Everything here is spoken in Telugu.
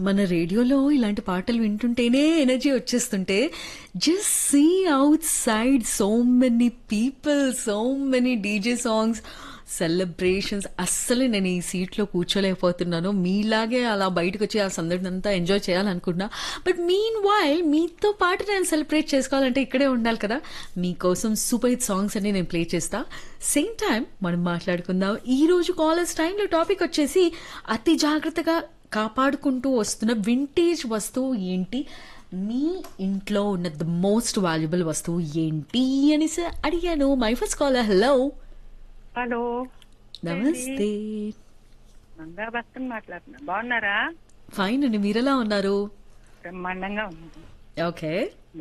మన రేడియోలో ఇలాంటి పాటలు వింటుంటేనే ఎనర్జీ వచ్చేస్తుంటే just see outside so many people so many DJ songs celebrations అస్సలు నేను ఈ సీట్లో కూర్చోలేకపోతున్నాను మీలాగే అలా బయటకు వచ్చి ఆ సందడిని అంతా ఎంజాయ్ చేయాలనుకున్నా బట్ మీన్ వైల్ మీతో పాటు నేను సెలబ్రేట్ చేసుకోవాలంటే ఇక్కడే ఉండాలి కదా మీకోసం సూపర్ హిట్ సాంగ్స్ అన్ని నేను ప్లే చేస్తా సేమ్ టైం మనం మాట్లాడుకుందాం ఈ రోజు కాలేజ్ టైంలో టాపిక్ వచ్చేసి అతి జాగ్రత్తగా కాపాడుకుంటూ వస్తున్న వింటేజ్ వస్తువు ఏంటి మీ ఇంట్లో ఉన్న ద మోస్ట్ వాల్యుబుల్ వస్తువు ఏంటి అనేసి అడిగాను my first caller hello hello నమస్తే మంగా భక్తుని మాట్లాడుతున్నా బాగున్నారా ఫైన్ అండి మీరెలా ఉన్నారు బ్రహ్మాండంగా ఉంది ఓకే